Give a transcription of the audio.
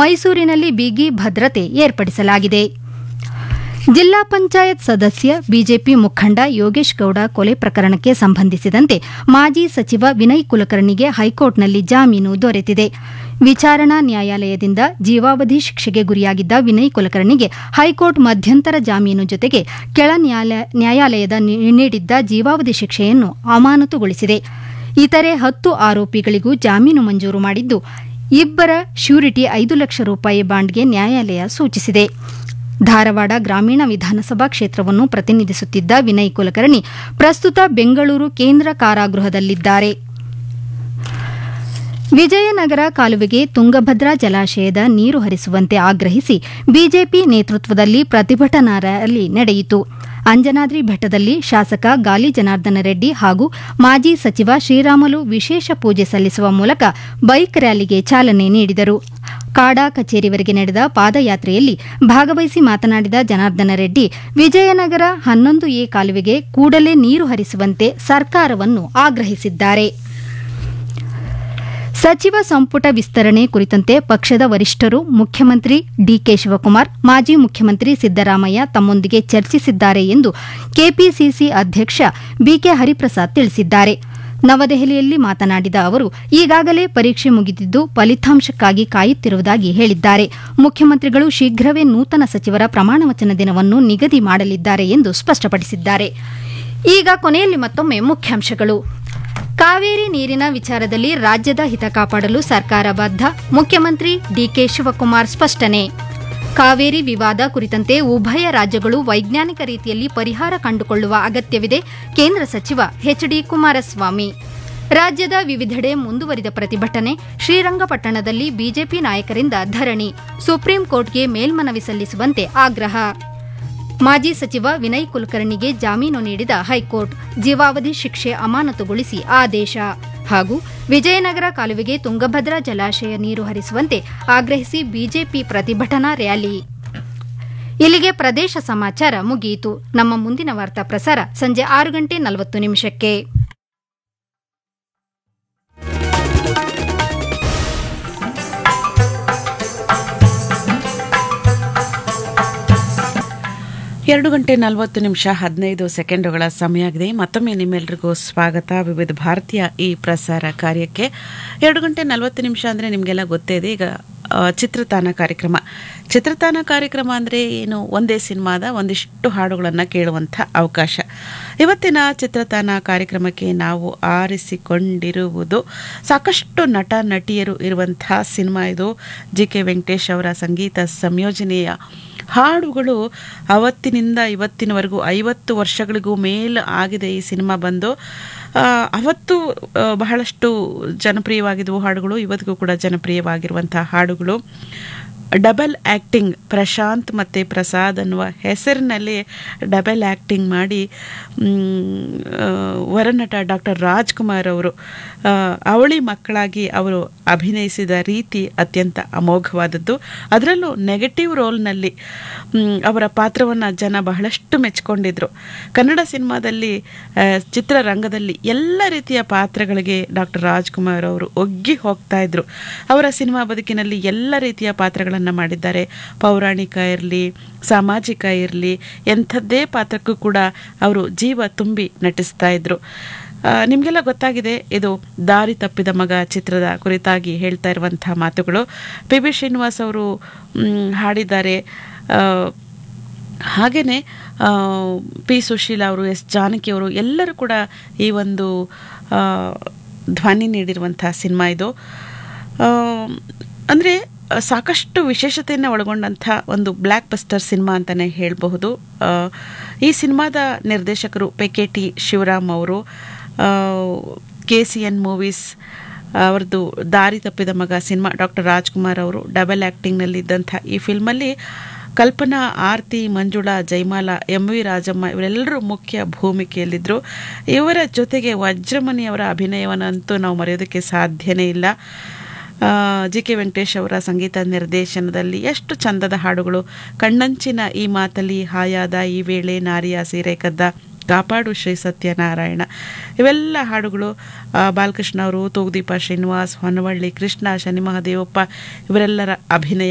ಮೈಸೂರಿನಲ್ಲಿ ಬಿಗಿ ಭದ್ರತೆ ಏರ್ಪಡಿಸಲಾಗಿದೆ ಜಿಲ್ಲಾ ಪಂಚಾಯತ್ ಸದಸ್ಯ ಬಿಜೆಪಿ ಮುಖಂಡ ಯೋಗೇಶ್ ಗೌಡ ಕೊಲೆ ಪ್ರಕರಣಕ್ಕೆ ಸಂಬಂಧಿಸಿದಂತೆ ಮಾಜಿ ಸಚಿವ ವಿನಯ್ ಕುಲಕರ್ಣಿಗೆ ಹೈಕೋರ್ಟ್ನಲ್ಲಿ ಜಾಮೀನು ದೊರೆತಿದೆ ವಿಚಾರಣಾ ನ್ಯಾಯಾಲಯದಿಂದ ಜೀವಾವಧಿ ಶಿಕ್ಷೆಗೆ ಗುರಿಯಾಗಿದ್ದ ವಿನಯ್ ಕುಲಕರ್ಣಿಗೆ ಹೈಕೋರ್ಟ್ ಮಧ್ಯಂತರ ಜಾಮೀನು ಜೊತೆಗೆ ಕೆಳ ನ್ಯಾಯಾಲಯದ ನೀಡಿದ್ದ ಜೀವಾವಧಿ ಶಿಕ್ಷೆಯನ್ನು ಅಮಾನತುಗೊಳಿಸಿದೆ ಇತರೆ ಹತ್ತು ಆರೋಪಿಗಳಿಗೂ ಜಾಮೀನು ಮಂಜೂರು ಮಾಡಿದ್ದು ಇಬ್ಬರ ಶ್ಯೂರಿಟಿ ಐದು ಲಕ್ಷ ರೂಪಾಯಿ ಬಾಂಡ್ಗೆ ನ್ಯಾಯಾಲಯ ಸೂಚಿಸಿದೆ ಧಾರವಾಡ ಗ್ರಾಮೀಣ ವಿಧಾನಸಭಾ ಕ್ಷೇತ್ರವನ್ನು ಪ್ರತಿನಿಧಿಸುತ್ತಿದ್ದ ವಿನಯ್ ಕುಲಕರ್ಣಿ ಪ್ರಸ್ತುತ ಬೆಂಗಳೂರು ಕೇಂದ್ರ ಕಾರಾಗೃಹದಲ್ಲಿದ್ದಾರೆ ವಿಜಯನಗರ ಕಾಲುವೆಗೆ ತುಂಗಭದ್ರಾ ಜಲಾಶಯದ ನೀರು ಹರಿಸುವಂತೆ ಆಗ್ರಹಿಸಿ ಬಿಜೆಪಿ ನೇತೃತ್ವದಲ್ಲಿ ಪ್ರತಿಭಟನಾ ರ್ಯಾಲಿ ನಡೆಯಿತು ಅಂಜನಾದ್ರಿ ಬೆಟ್ಟದಲ್ಲಿ ಶಾಸಕ ಗಾಲಿ ಜನಾರ್ದನ ರೆಡ್ಡಿ ಹಾಗೂ ಮಾಜಿ ಸಚಿವ ಶ್ರೀರಾಮುಲು ವಿಶೇಷ ಪೂಜೆ ಸಲ್ಲಿಸುವ ಮೂಲಕ ಬೈಕ್ ರ್ಯಾಲಿಗೆ ಚಾಲನೆ ನೀಡಿದರು ಕಾಡಾ ಕಚೇರಿವರೆಗೆ ನಡೆದ ಪಾದಯಾತ್ರೆಯಲ್ಲಿ ಭಾಗವಹಿಸಿ ಮಾತನಾಡಿದ ಜನಾರ್ದನ ರೆಡ್ಡಿ ವಿಜಯನಗರ ಹನ್ನೊಂದು ಎ ಕಾಲುವೆಗೆ ಕೂಡಲೇ ನೀರು ಹರಿಸುವಂತೆ ಸರ್ಕಾರವನ್ನು ಆಗ್ರಹಿಸಿದ್ದಾರೆ ಸಚಿವ ಸಂಪುಟ ವಿಸ್ತರಣೆ ಕುರಿತಂತೆ ಪಕ್ಷದ ವರಿಷ್ಠರು ಮುಖ್ಯಮಂತ್ರಿ ಡಿಕೆ ಶಿವಕುಮಾರ್ ಮಾಜಿ ಮುಖ್ಯಮಂತ್ರಿ ಸಿದ್ದರಾಮಯ್ಯ ತಮ್ಮೊಂದಿಗೆ ಚರ್ಚಿಸಿದ್ದಾರೆ ಎಂದು ಕೆಪಿಸಿಸಿ ಅಧ್ಯಕ್ಷ ಬಿಕೆ ಹರಿಪ್ರಸಾದ್ ತಿಳಿಸಿದ್ದಾರೆ ನವದೆಹಲಿಯಲ್ಲಿ ಮಾತನಾಡಿದ ಅವರು ಈಗಾಗಲೇ ಪರೀಕ್ಷೆ ಮುಗಿದಿದ್ದು ಫಲಿತಾಂಶಕ್ಕಾಗಿ ಕಾಯುತ್ತಿರುವುದಾಗಿ ಹೇಳಿದ್ದಾರೆ ಮುಖ್ಯಮಂತ್ರಿಗಳು ಶೀಘ್ರವೇ ನೂತನ ಸಚಿವರ ಪ್ರಮಾಣವಚನ ದಿನವನ್ನು ನಿಗದಿ ಮಾಡಲಿದ್ದಾರೆ ಎಂದು ಸ್ಪಷ್ಟಪಡಿಸಿದ್ದಾರೆ ಈಗ ಕೊನೆಯಲ್ಲಿ ಮತ್ತೊಮ್ಮೆ ಮುಖ್ಯಾಂಶಗಳು ಕಾವೇರಿ ನೀರಿನ ವಿಚಾರದಲ್ಲಿ ರಾಜ್ಯದ ಹಿತ ಕಾಪಾಡಲು ಸರ್ಕಾರ ಬದ್ಧ ಮುಖ್ಯಮಂತ್ರಿ ಡಿಕೆ ಶಿವಕುಮಾರ್ ಸ್ಪಷ್ಟನೆ ಕಾವೇರಿ ವಿವಾದ ಕುರಿತಂತೆ ಉಭಯ ರಾಜ್ಯಗಳು ವೈಜ್ಞಾನಿಕ ರೀತಿಯಲ್ಲಿ ಪರಿಹಾರ ಕಂಡುಕೊಳ್ಳುವ ಅಗತ್ಯವಿದೆ ಕೇಂದ್ರ ಸಚಿವ ಎಚ್ಡಿ ಕುಮಾರಸ್ವಾಮಿ ರಾಜ್ಯದ ವಿವಿಧೆಡೆ ಮುಂದುವರಿದ ಪ್ರತಿಭಟನೆ ಶ್ರೀರಂಗಪಟ್ಟಣದಲ್ಲಿ ಬಿಜೆಪಿ ನಾಯಕರಿಂದ ಧರಣಿ ಸುಪ್ರೀಂ ಕೋರ್ಟ್ಗೆ ಮೇಲ್ಮನವಿ ಸಲ್ಲಿಸುವಂತೆ ಆಗ್ರಹ ಮಾಜಿ ಸಚಿವ ವಿನಯ್ ಕುಲಕರ್ಣಿಗೆ ಜಾಮೀನು ನೀಡಿದ ಹೈಕೋರ್ಟ್ ಜೀವಾವಧಿ ಶಿಕ್ಷೆ ಅಮಾನತುಗೊಳಿಸಿ ಆದೇಶ ಹಾಗೂ ವಿಜಯನಗರ ಕಾಲುವೆಗೆ ತುಂಗಭದ್ರಾ ಜಲಾಶಯ ನೀರು ಹರಿಸುವಂತೆ ಆಗ್ರಹಿಸಿ ಬಿಜೆಪಿ ಪ್ರತಿಭಟನಾ ರ್ಯಾಲಿ ಇಲ್ಲಿಗೆ ಪ್ರದೇಶ ಸಮಾಚಾರ ಮುಗಿಯಿತು ನಮ್ಮ ಮುಂದಿನ ವಾರ್ತಾ ಪ್ರಸಾರ ಸಂಜೆ ಆರು ಗಂಟೆ ನಲವತ್ತು ನಿಮಿಷಕ್ಕೆ ಎರಡು ಗಂಟೆ ನಲವತ್ತು ನಿಮಿಷ ಹದಿನೈದು ಸೆಕೆಂಡುಗಳ ಸಮಯ ಆಗಿದೆ ಮತ್ತೊಮ್ಮೆ ನಿಮ್ಮೆಲ್ರಿಗೂ ಸ್ವಾಗತ ವಿವಿಧ ಭಾರತೀಯ ಈ ಪ್ರಸಾರ ಕಾರ್ಯಕ್ಕೆ ಎರಡು ಗಂಟೆ ನಲವತ್ತು ನಿಮಿಷ ಅಂದರೆ ನಿಮಗೆಲ್ಲ ಗೊತ್ತೇ ಇದೆ ಈಗ ಚಿತ್ರತಾನ ಕಾರ್ಯಕ್ರಮ ಚಿತ್ರತಾನ ಕಾರ್ಯಕ್ರಮ ಅಂದರೆ ಏನು ಒಂದೇ ಸಿನಿಮಾದ ಒಂದಿಷ್ಟು ಹಾಡುಗಳನ್ನು ಕೇಳುವಂಥ ಅವಕಾಶ ಇವತ್ತಿನ ಚಿತ್ರತಾನ ಕಾರ್ಯಕ್ರಮಕ್ಕೆ ನಾವು ಆರಿಸಿಕೊಂಡಿರುವುದು ಸಾಕಷ್ಟು ನಟ ನಟಿಯರು ಇರುವಂಥ ಸಿನಿಮಾ ಇದು ಜಿ ಕೆ ವೆಂಕಟೇಶ್ ಅವರ ಸಂಗೀತ ಸಂಯೋಜನೆಯ ಹಾಡುಗಳು ಅವತ್ತಿನಿಂದ ಇವತ್ತಿನವರೆಗೂ ಐವತ್ತು ವರ್ಷಗಳಿಗೂ ಮೇಲ್ ಆಗಿದೆ ಈ ಸಿನಿಮಾ ಬಂದು ಅವತ್ತು ಬಹಳಷ್ಟು ಜನಪ್ರಿಯವಾಗಿದ್ದವು ಹಾಡುಗಳು ಇವತ್ತಿಗೂ ಕೂಡ ಜನಪ್ರಿಯವಾಗಿರುವಂತಹ ಹಾಡುಗಳು ಡಬಲ್ ಆ್ಯಕ್ಟಿಂಗ್ ಪ್ರಶಾಂತ್ ಮತ್ತು ಪ್ರಸಾದ್ ಅನ್ನುವ ಹೆಸರಿನಲ್ಲಿ ಡಬಲ್ ಆ್ಯಕ್ಟಿಂಗ್ ಮಾಡಿ ವರನಟ ಡಾಕ್ಟರ್ ರಾಜ್ಕುಮಾರ್ ಅವರು ಅವಳಿ ಮಕ್ಕಳಾಗಿ ಅವರು ಅಭಿನಯಿಸಿದ ರೀತಿ ಅತ್ಯಂತ ಅಮೋಘವಾದದ್ದು ಅದರಲ್ಲೂ ನೆಗೆಟಿವ್ ರೋಲ್ನಲ್ಲಿ ಅವರ ಪಾತ್ರವನ್ನು ಜನ ಬಹಳಷ್ಟು ಮೆಚ್ಕೊಂಡಿದ್ರು ಕನ್ನಡ ಸಿನಿಮಾದಲ್ಲಿ ಚಿತ್ರರಂಗದಲ್ಲಿ ಎಲ್ಲ ರೀತಿಯ ಪಾತ್ರಗಳಿಗೆ ಡಾಕ್ಟರ್ ರಾಜ್ಕುಮಾರ್ ಅವರು ಒಗ್ಗಿ ಹೋಗ್ತಾ ಇದ್ರು ಅವರ ಸಿನಿಮಾ ಬದುಕಿನಲ್ಲಿ ಎಲ್ಲ ರೀತಿಯ ಪಾತ್ರಗಳನ್ನು ಮಾಡಿದ್ದಾರೆ ಪೌರಾಣಿಕ ಇರಲಿ ಸಾಮಾಜಿಕ ಇರಲಿ ಎಂಥದ್ದೇ ಪಾತ್ರಕ್ಕೂ ಕೂಡ ಅವರು ಜೀವ ತುಂಬಿ ನಟಿಸ್ತಾ ಇದ್ರು ನಿಮಗೆಲ್ಲ ಗೊತ್ತಾಗಿದೆ ಇದು ದಾರಿ ತಪ್ಪಿದ ಮಗ ಚಿತ್ರದ ಕುರಿತಾಗಿ ಹೇಳ್ತಾ ಇರುವಂಥ ಮಾತುಗಳು ಪಿ ಬಿ ಶ್ರೀನಿವಾಸ್ ಅವರು ಹಾಡಿದ್ದಾರೆ ಹಾಗೆಯೇ ಪಿ ಸುಶೀಲಾ ಅವರು ಎಸ್ ಜಾನಕಿ ಅವರು ಎಲ್ಲರೂ ಕೂಡ ಈ ಒಂದು ಧ್ವನಿ ನೀಡಿರುವಂಥ ಸಿನಿಮಾ ಇದು ಅಂದರೆ ಸಾಕಷ್ಟು ವಿಶೇಷತೆಯನ್ನು ಒಳಗೊಂಡಂಥ ಒಂದು ಬ್ಲ್ಯಾಕ್ ಬಸ್ಟರ್ ಸಿನಿಮಾ ಅಂತಲೇ ಹೇಳಬಹುದು ಈ ಸಿನಿಮಾದ ನಿರ್ದೇಶಕರು ಪೆ ಕೆ ಟಿ ಶಿವರಾಮ್ ಅವರು ಕೆ ಸಿ ಎನ್ ಮೂವೀಸ್ ಅವ್ರದ್ದು ದಾರಿ ತಪ್ಪಿದ ಮಗ ಸಿನಿಮಾ ಡಾಕ್ಟರ್ ರಾಜ್ಕುಮಾರ್ ಅವರು ಡಬಲ್ ಆ್ಯಕ್ಟಿಂಗ್ನಲ್ಲಿದ್ದಂಥ ಈ ಫಿಲ್ಮಲ್ಲಿ ಕಲ್ಪನಾ ಆರ್ತಿ ಮಂಜುಳಾ ಜೈಮಾಲಾ ಎಂ ವಿ ರಾಜಮ್ಮ ಇವರೆಲ್ಲರೂ ಮುಖ್ಯ ಭೂಮಿಕೆಯಲ್ಲಿದ್ದರು ಇವರ ಜೊತೆಗೆ ವಜ್ರಮಣಿಯವರ ಅಭಿನಯವನ್ನಂತೂ ನಾವು ಮರೆಯೋದಕ್ಕೆ ಸಾಧ್ಯನೇ ಇಲ್ಲ ಜಿ ಕೆ ವೆಂಕಟೇಶ್ ಅವರ ಸಂಗೀತ ನಿರ್ದೇಶನದಲ್ಲಿ ಎಷ್ಟು ಚಂದದ ಹಾಡುಗಳು ಕಣ್ಣಂಚಿನ ಈ ಮಾತಲ್ಲಿ ಹಾಯಾದ ಈ ವೇಳೆ ನಾರಿಯ ಸೀರೆ ಕದ್ದ ಕಾಪಾಡು ಶ್ರೀ ಸತ್ಯನಾರಾಯಣ ಇವೆಲ್ಲ ಹಾಡುಗಳು ಬಾಲಕೃಷ್ಣ ಅವರು ತೂಗುದೀಪ ಶ್ರೀನಿವಾಸ್ ಹೊನ್ನವಳ್ಳಿ ಕೃಷ್ಣ ಶನಿ ಮಹಾದೇವಪ್ಪ ಇವರೆಲ್ಲರ ಅಭಿನಯ